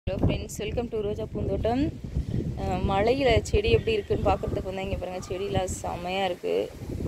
hello friends welcome to Roja Poonthottam அஹ் மழையில செடி எப்படி இருக்குன்னு பார்க்கறதுக்கு வந்து இங்கே பாருங்கள் செடியெலாம் செம்மையாக இருக்குது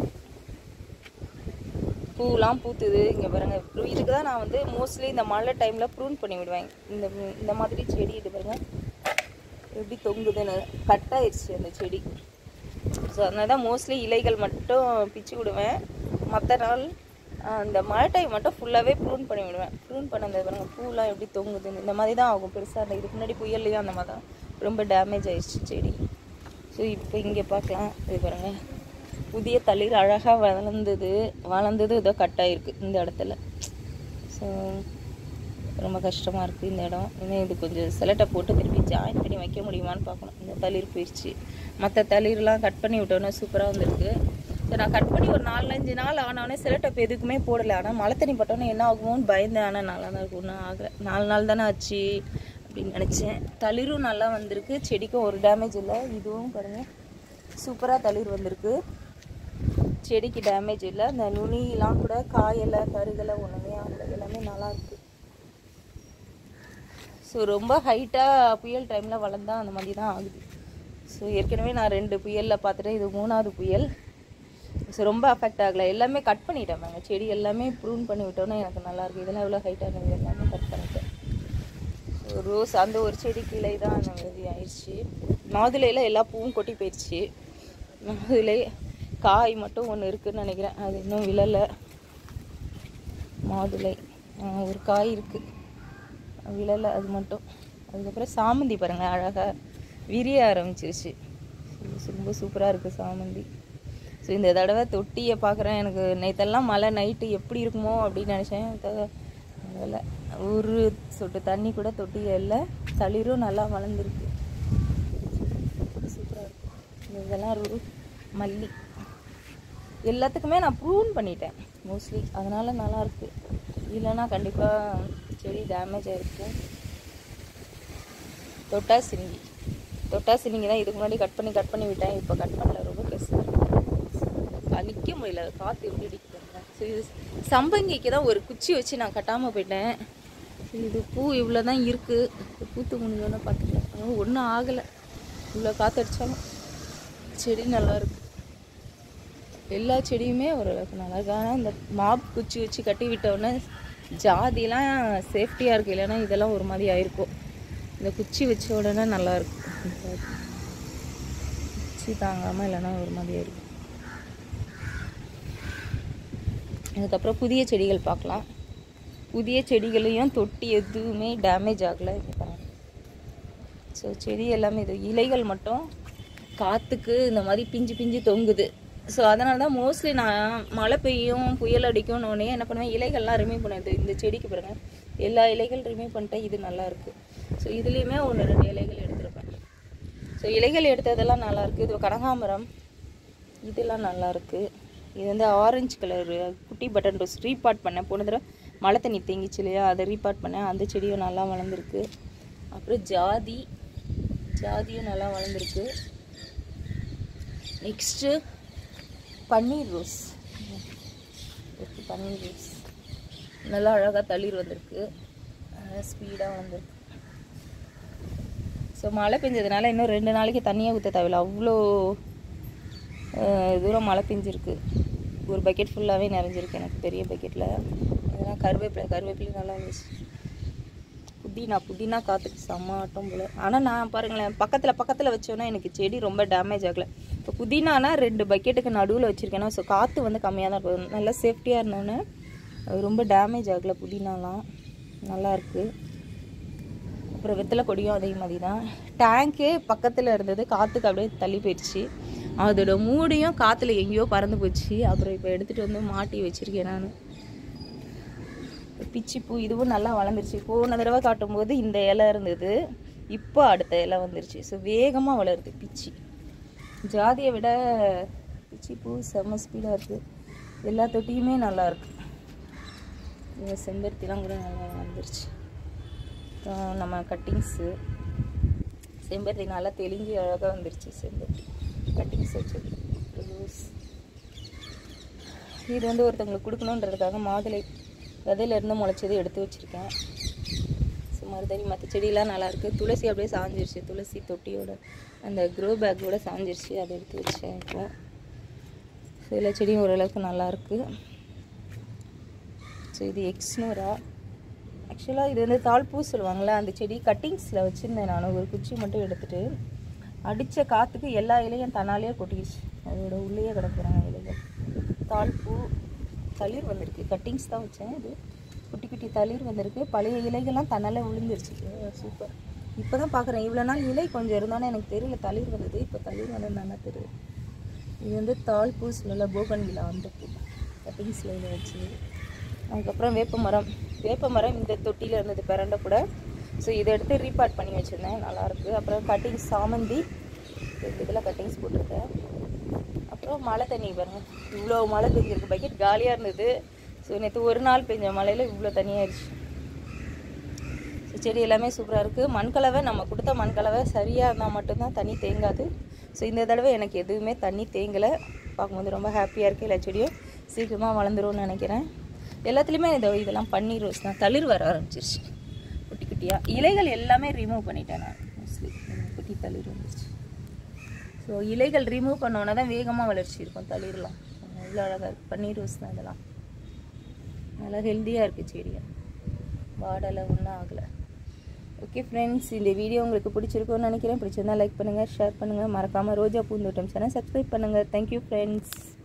பூலாம் பூத்துது இங்கே பாருங்கள் இதுக்கு தான் நான் வந்து மோஸ்ட்லி இந்த மழை டைமில் ப்ரூன் பண்ணி விடுவேன் இந்த இந்த மாதிரி செடி இது பாருங்கள் எப்படி தொங்குதுன்னு கட் ஆயிடுச்சு அந்த செடி ஸோ அதனால தான் மோஸ்ட்லி இலைகள் மட்டும் பிச்சு விடுவேன் மற்ற நாள் ஆஹ், இந்த மழை டைம் மட்டும் ஃபுல்லாகவே ப்ரூன் பண்ணி விடுவேன் ப்ரூன் பண்ண பாருங்க பூலாம் எப்படி தொங்குதுன்னு இந்த மாதிரி தான் ஆகும் பெருசாக இல்லை இதுக்கு முன்னாடி புயல்லையும் அந்த மாதிரி தான் ரொம்ப டேமேஜ் ஆயிடுச்சு செடி ஸோ இப்போ இங்கே பார்க்கலாம் இது பாருங்க புதிய தளிர் அழகாக வளர்ந்தது வளர்ந்தது இதோ கட் ஆயிருக்கு இந்த இடத்துல ஸோ ரொம்ப கஷ்டமாக இருக்குது இந்த இடம் இன்னும் இது கொஞ்சம் சிலட்டை போட்டு திருப்பி ஜாயின் பண்ணி வைக்க முடியுமான்னு பார்க்கணும் இந்த தளிர் போயிடுச்சு மற்ற தளிர்லாம் கட் பண்ணி விட்டோன்னே சூப்பராக வந்திருக்கு ஸோ நான் கட் பண்ணி ஒரு நாலஞ்சு நாள் ஆனோடனே சிலட்டை எதுக்குமே போடலை ஆனால் மழை தண்ணி பட்டோன்னே என்ன ஆகுமோன்னு பயந்தேன் ஆனால் நல்லா தான் இருக்கும் ஒன்றும் ஆகலை நாலு நாள் தானே ஆச்சு அப்படின்னு நினச்சேன் தளிரும் நல்லா வந்திருக்கு செடிக்கும் ஒரு டேமேஜ் இல்லை இதுவும் பாருங்கள் சூப்பராக தளிர் வந்திருக்கு செடிக்கு டேமேஜ் இல்லை இந்த நுனிலாம் கூட காயலை கருகலை ஒன்றுமே ஆகலை எல்லாமே நல்லா இருக்கு ஸோ ரொம்ப ஹைட்டாக புயல் டைமில் வளர்ந்தா அந்த மாதிரி தான் ஆகுது ஸோ ஏற்கனவே நான் ரெண்டு புயலில் பார்த்துட்டேன் இது மூணாவது புயல் ஸோ ரொம்ப அஃபெக்ட் ஆகலை எல்லாமே கட் பண்ணிட்டேன் நாங்க செடி எல்லாமே ப்ரூன் பண்ணி விட்டோன்னே எனக்கு நல்லா இருக்கு இதெல்லாம் எவ்வளோ ஹைட்டானது எல்லாமே கட் பண்ணிட்டேன் ஸோ ரோஸ் அந்த ஒரு செடி கிளை தான் அந்த மாதிரி ஆயிடுச்சு மாதுளையில் எல்லா பூவும் கொட்டி போயிடுச்சு மாதுளை காய் மட்டும் ஒன்று இருக்குன்னு நினைக்கிறேன் அது இன்னும் விழலை மாதுளை ஆ, ஒரு காய் இருக்குது விழலை அது மட்டும் அதுக்கப்புறம் சாமந்தி பாருங்கள் அழகாக விரிய ஆரம்பிச்சிருச்சு ஸோ ரொம்ப சூப்பராக இருக்குது சாமந்தி ஸோ இந்த தடவை தொட்டியை பார்க்குறேன் எனக்கு நேற்றெல்லாம் மழை நைட்டு எப்படி இருக்குமோ அப்படின்னு நினச்சேன் அதில் ஒரு சொட்டு தண்ணி கூட தொட்டியில் இல்லை தளிரும் நல்லா வளர்ந்துருக்கு சூப்பராக இருக்கும் இதெல்லாம் ஒரு மல்லி எல்லாத்துக்குமே நான் ப்ரூன் பண்ணிட்டேன் மோஸ்ட்லி அதனால் நல்லா இருக்கு இல்லைன்னா கண்டிப்பாக செடி டேமேஜ் ஆகிருக்கும் தொட்டா சினிங்கி தொட்டா சினிங்கி தான் இதுக்கு முன்னாடி கட் பண்ணி கட் பண்ணி விட்டேன் இப்போ கட் பண்ணல ரொம்ப பெருசாக நிற்க முடியல காற்று எப்படி அடிக்கிறாங்க ஸோ இது சம்பங்கிக்கு தான் ஒரு குச்சி வச்சு நான் கட்டாமல் போயிட்டேன் சரி, இது பூ இவ்வளோ தான் இருக்குது பூத்து முடிஞ்சோன்னு பார்த்துக்கலாம் ஆனால் ஒன்றும் ஆகலை இவ்வளோ காற்று அடித்தாலும் செடி நல்லா இருக்கு எல்லா செடியுமே ஓரளவுக்கு நல்லா இருக்கு ஆனால் இந்த மாப் குச்சி வச்சு கட்டி விட்டோன்னே ஜாதிலாம் சேஃப்டியாக இருக்குது இல்லைன்னா இதெல்லாம் ஒரு மாதிரி ஆயிருக்கும் இந்த குச்சி வச்ச உடனே நல்லா இருக்கும் குச்சி தாங்காமல் இல்லைன்னா ஒரு மாதிரி ஆயிருக்கும் அதுக்கப்புறம் புதிய செடிகள் பார்க்கலாம் புதிய செடிகளையும் தொட்டி எதுவுமே டேமேஜ் ஆகலை இங்க பாருங்க ஸோ செடி எல்லாமே இது இலைகள் மட்டும் காற்றுக்கு இந்த மாதிரி பிஞ்சு பிஞ்சு தொங்குது ஸோ அதனால தான் மோஸ்ட்லி நான் மழை பெய்யும் புயல் அடிக்கும்னு உடனே என்ன பண்ணுவேன் இலைகள்லாம் ரிமூவ் பண்ணுது இந்த செடிக்கு பாருங்க எல்லா இலைகள் ரிமூவ் பண்ணிட்டேன் இது நல்லா இருக்கு ஸோ இதுலேயுமே ஒன்று ரெண்டு இலைகள் எடுத்திருப்பேன் ஸோ இலைகள் எடுத்ததெல்லாம் நல்லா இருக்கு இது கனகாமரம் இதெல்லாம் நல்லா இருக்கு இது வந்து ஆரஞ்சு கலர் குட்டி பட்டன் ரோஸ் ரீபாட் பண்ணேன் போன தடவை மழை தண்ணி தேங்கிச்சு இல்லையா அதை ரீபாட் பண்ணேன் அந்த செடியும் நல்லா வளர்ந்துருக்கு அப்புறம் ஜாதி ஜாதியும் நல்லா வளர்ந்துருக்கு நெக்ஸ்ட்டு பன்னீர் ரோஸ் இருக்கு பன்னீர் ரோஸ் நல்லா அழகாக தளிர் வந்திருக்கு ஸ்பீடாக வந்திருக்கு ஸோ மழை பெஞ்சதுனால இன்னும் ரெண்டு நாளைக்கு தண்ணியாக ஊற்ற தேவையில்ல அவ்வளோ அஹ், தூரம் மழை பெஞ்சிருக்கு ஒரு பக்கெட் ஃபுல்லாகவே நிறைஞ்சிருக்கு எனக்கு பெரிய பக்கெட்டில் இதெல்லாம் கருவேப்பிலை கருவேப்பிலையும் நல்லா இருந்துச்சு புதினா புதினா காற்றுக்கு செம்ம ஆட்டம் போல் ஆனால் நான் பாருங்களேன் பக்கத்தில் பக்கத்தில் வச்சோன்னா எனக்கு செடி ரொம்ப டேமேஜ் ஆகலை இப்போ புதினானா ரெண்டு பக்கெட்டுக்கு நடுவில் வச்சுருக்கேன்னா ஸோ காற்று வந்து கம்மியாக தான் இருக்கும் நல்லா சேஃப்டியாக இருந்தோன்னே அது ரொம்ப டேமேஜ் ஆகலை புதினாலாம் நல்லா இருக்கு அப்புறம் வெத்தலை கொடியும் அதே மாதிரி தான் டேங்கே பக்கத்தில் இருந்தது காற்றுக்கு அப்படியே தள்ளி போயிடுச்சு அதோட மூடியும் காற்றுல எங்கேயோ பறந்து போச்சு அப்புறம் இப்போ எடுத்துகிட்டு வந்து மாட்டி வச்சுருக்கேன் நான் பிச்சிப்பூ இதுவும் நல்லா வளர்ந்துருச்சு போன தடவை காட்டும்போது இந்த இலை இருந்தது இப்போ அடுத்த இலை வந்துருச்சு ஸோ வேகமாக வளருது பிச்சி ஜாதியை விட பிச்சிப்பூ செம்ம ஸ்பீடாக இருக்குது எல்லா தொட்டியுமே நல்லா இருக்கு இந்த செம்பருத்திலாம் கூட நல்லா வந்துருச்சு அப்புறம் நம்ம கட்டிங்ஸு செம்பருத்தி நல்லா தெளிஞ்சு அழகாக வந்துருச்சு செம்பருத்தி கட்டிங்ஸ் வச்சது ரோஸ் இது வந்து ஒருத்தவங்களுக்கு கொடுக்கணுன்றதுக்காக மாதுளை விதையிலேருந்து முளைச்சது எடுத்து வச்சுருக்கேன் ஸோ மருதாணி மற்ற செடியெல்லாம் நல்லா இருக்கு துளசி அப்படியே சாஞ்சிருச்சு துளசி தொட்டியோட அந்த க்ரோ பேக்கோட சாஞ்சிருச்சு அதை எடுத்து வச்சேன் இப்போ சில செடியும் ஓரளவுக்கு நல்லா இருக்கு ஸோ இது எக்ஸ்னோரா ஆக்சுவலாக இது வந்து தாழ்பூ சொல்லுவாங்கள்ல அந்த செடி கட்டிங்ஸில் வச்சுருந்தேன் நான் ஒரு குச்சி மட்டும் எடுத்துட்டு அடித்த காற்றுக்கு எல்லா இலையும் தன்னாலேயே கொட்டிடுச்சு அதோட உள்ளேயே கிடக்குறாங்க இலைகள் தாழ்பூ தளிர் வந்திருக்கு கட்டிங்ஸ் தான் வச்சேன் இது குட்டி குட்டி தளிர் வந்திருக்கு பழைய இலைகள்லாம் தன்னாலே விழுந்துருச்சு சூப்பர் இப்போ தான் பார்க்குறேன் இவ்வளோ நாள் இலை கொஞ்சம் இருந்தானே எனக்கு தெரியல தளிர் வந்தது இப்போ தளிர் வந்தது நல்லா தெரியுது இது வந்து தாழ்பூ சொல்லல போகன் விழா வந்துருக்கு கட்டிங்ஸில் இதை வச்சு அதுக்கப்புறம் வேப்ப மரம் வேப்ப மரம் இந்த தொட்டியில் இருந்தது பிரண்டை கூட ஸோ இதை எடுத்து ரீபார்ட் பண்ணி வச்சுருந்தேன் நல்லாயிருக்கு அப்புறம் கட்டிங்ஸ் சாமந்தி ரெண்டு இதில் கட்டிங்ஸ் போட்டிருக்கேன் அப்புறம் மழை தண்ணி பாருங்க இவ்வளோ மழை பெஞ்சிருக்கு பக்கெட் காலியாக இருந்தது ஸோ நேற்று ஒரு நாள் பெஞ்ச மழையில் இவ்வளோ தண்ணியாயிடுச்சு ஸோ செடி எல்லாமே சூப்பராக இருக்குது மண்கலவை நம்ம கொடுத்த மண்கலவை சரியாக இருந்தால் மட்டும்தான் தண்ணி தேங்காது ஸோ இந்த தடவை எனக்கு எதுவுமே தண்ணி தேங்கலை பார்க்கும்போது ரொம்ப ஹாப்பியாக இருக்குது எல்லா செடியும் சீக்கிரமாக வளர்ந்துரும்னு நினைக்கிறேன் எல்லாத்துலேயுமே இந்த இதெல்லாம் பன்னீர் ரோஸ் தான் தளிர் வர ஆரம்பிச்சிருச்சு குட்டி குட்டியாக இலைகள் எல்லாமே ரிமூவ் பண்ணிட்டேன் நான் மோஸ்ட்லி குட்டி தளிர் வந்துருச்சு ஸோ இலைகள் ரிமூவ் பண்ணோன்னா தான் வேகமாக வளர்ச்சி இருக்கும் தளிர்லாம் இவ்வளோ அழகாக இருக்குது பன்னீர் ரோஸ் தான் இதெல்லாம் நல்லா ஹெல்த்தியாக இருக்குது செடியாக வாடலை ஒன்றும் ஆகலை ஓகே ஃப்ரெண்ட்ஸ் இந்த வீடியோ உங்களுக்கு பிடிச்சிருக்கும்னு நினைக்கிறேன் பிடிச்சிருந்தா லைக் பண்ணுங்கள் ஷேர் பண்ணுங்கள் மறக்காமல் ரோஜா பூந்தோட்டம் சேனல் சப்ஸ்கிரைப் பண்ணுங்கள் தேங்க்யூ ஃப்ரெண்ட்ஸ்